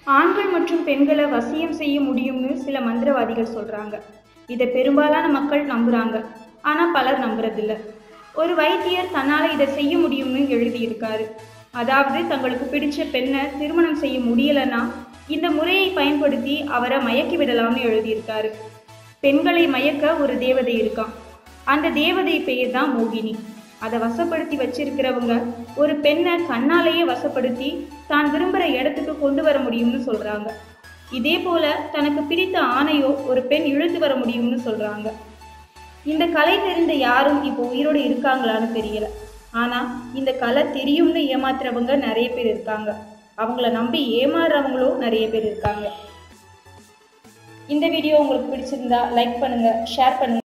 ஆண்கள் மற்றும் பெண்களை வசியம் செய்ய முடியும்னு சில மந்திரவாதிகள் சொல்றாங்க இதை பெரும்பாலான மக்கள் நம்புறாங்க ஆனா பலர் நம்புறதில்ல ஒரு வைத்தியர் தன்னால இதை செய்ய முடியும்னு எழுதியிருக்காரு அதாவது தங்களுக்கு பிடிச்ச பெண்ணை திருமணம் செய்ய முடியலன்னா இந்த முறையை பயன்படுத்தி அவரை மயக்கி விடலாம்னு எழுதியிருக்காரு பெண்களை மயக்க ஒரு தேவதை இருக்கான் அந்த தேவதை பெயர் தான் மோகினி அதை வசப்படுத்தி வச்சிருக்கிறவங்க ஒரு பெண்ணை கண்ணாலேயே வசப்படுத்தி தான் விரும்புகிற இடத்துக்கு கொண்டு வர முடியும்னு சொல்றாங்க இதே போல தனக்கு பிடித்த ஆணையோ ஒரு பெண் இழுத்து வர முடியும்னு சொல்றாங்க இந்த கலை தெரிந்த யாரும் இப்போ உயிரோடு இருக்காங்களான்னு தெரியல ஆனா இந்த கலை தெரியும்னு ஏமாத்துறவங்க நிறைய பேர் இருக்காங்க அவங்கள நம்பி ஏமாறுறவங்களும் நிறைய பேர் இருக்காங்க இந்த வீடியோ உங்களுக்கு பிடிச்சிருந்தா லைக் பண்ணுங்க ஷேர் பண்ணுங்க